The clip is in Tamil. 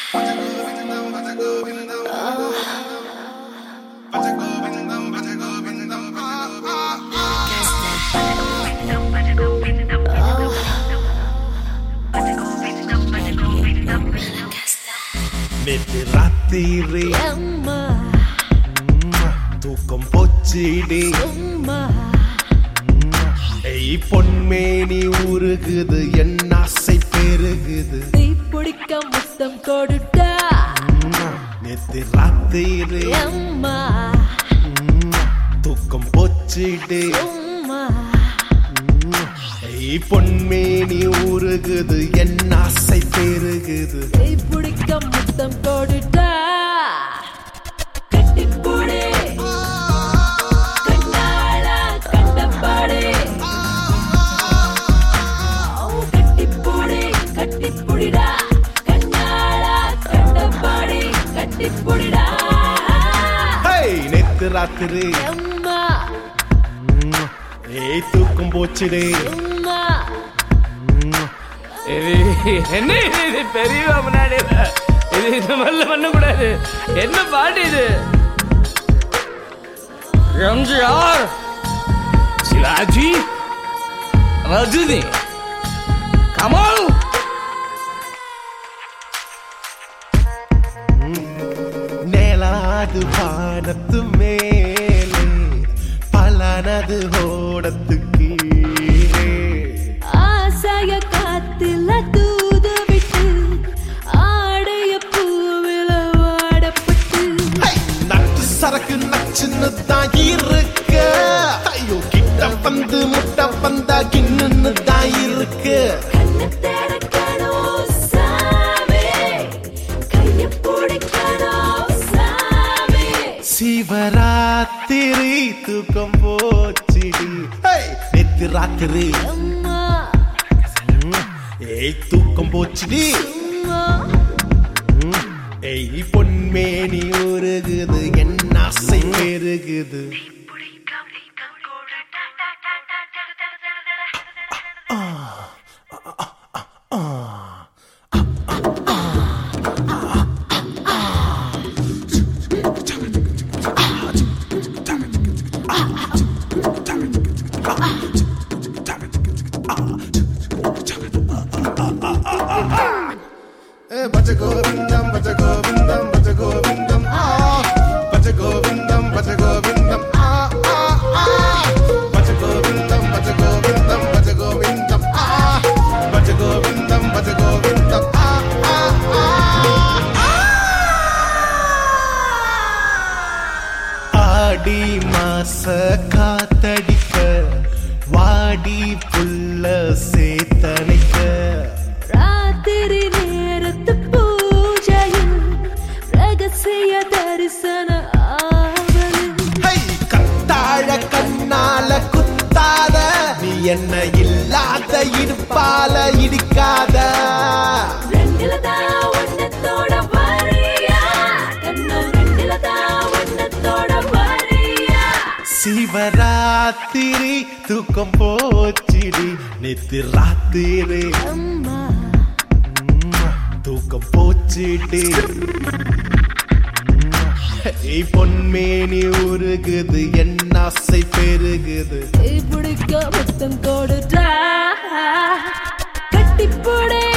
நேற்று ராத்திரி அம்மா தூக்கம் போச்சிடி அம்மா ஏய் பொன்மேனி உருகுது என் ஆசை பெருகுது தீ பிடிக்க முத்தம் கொடுத்தா நேற்று ராத்திரி அம்மா தூக்கம் போச்சிடி அம்மா ஏய் பொன்மேனி உருகுது என் ஆசை பெருகுது தீ பிடிக்க முத்தம் கொடுத்தா கட்டிப்போடு கண்ணால கண்டப்பாடு கட்டிப்போடு கட்டிப்புடிடா கண்ணால கண்டப்பாடு கட்டிப்புடிடா ஹேய் நேற்று ராத்திரி அம்மா ஏய் தூக்கம் போச்சிடி அம்மா இது என்ன இது இது பெரியவா முன்னாடி இது இந்த மாதிரிலாம் பண்ணக்கூடாது என்ன பாட்டு இது எம்ஜிஆர் சிவாஜி ரஜினி கமல் நேலாது வானத்து மேலே பலனது ஓடத்து கீழே ஆசைய காத்துல தூது விட்டு ஆடைய பூவில வாடப்பட்டு ஹை! நட்டு சரக்கு நச்சுன்னு தான் இருக்க ஐயோ கிட்ட வந்து முட்டை வந்தா கிண்ணுன்னு தான் இருக்கு கண்ணை தேடக்கணும் சாமி கைய பிடிக்கணும் சாமி சிவராத்திரி தூக்கம் போச்சிடி ஹை! நேத்து ராத்திரி அம்மா ஏய் தூக்கம் போச்சிடி அம்மா ஏய் பொன்மேனி உருகுது என் ஆசை பெருகுது భజ గోవిందం భజ గోవిందం భజ గోవిందం ఆ భజ గోవిందం భజ గోవిందం ఆ ఆ ఆ భజ గోవిందం భజ గోవిందం భజ గోవిందం ఆ భజ గోవిందం భజ గోవిందం ఆ ఆ ఆ ஆடி மாச காத்தடிக்க வாடி புல்ல சேத்தனைக்க ராத்திரி நேரத்து பூஜையில் ரகசிய தரிசன ஆவலில் ஹை கத்தாழ கண்ணால குத்தாத நீ என்ன இல்லாத இடுப்பால இடிக்காத ரெண்டுல தான் ஒன்னத்தோட வரியா கண்ணம் ரெண்டுல தான் ஒன்னத்தோட வரியா சிவராத்திரி தூக்கம் போச்சிடி நேத்து ராத்திரி அம்மா தூக்கம் போச்சிடி ஏய் பொன்மேனி உருகுது என் ஆசை பெருகுது பிடிக்க முத்தம் கொடுத்தா கட்டிப்போடே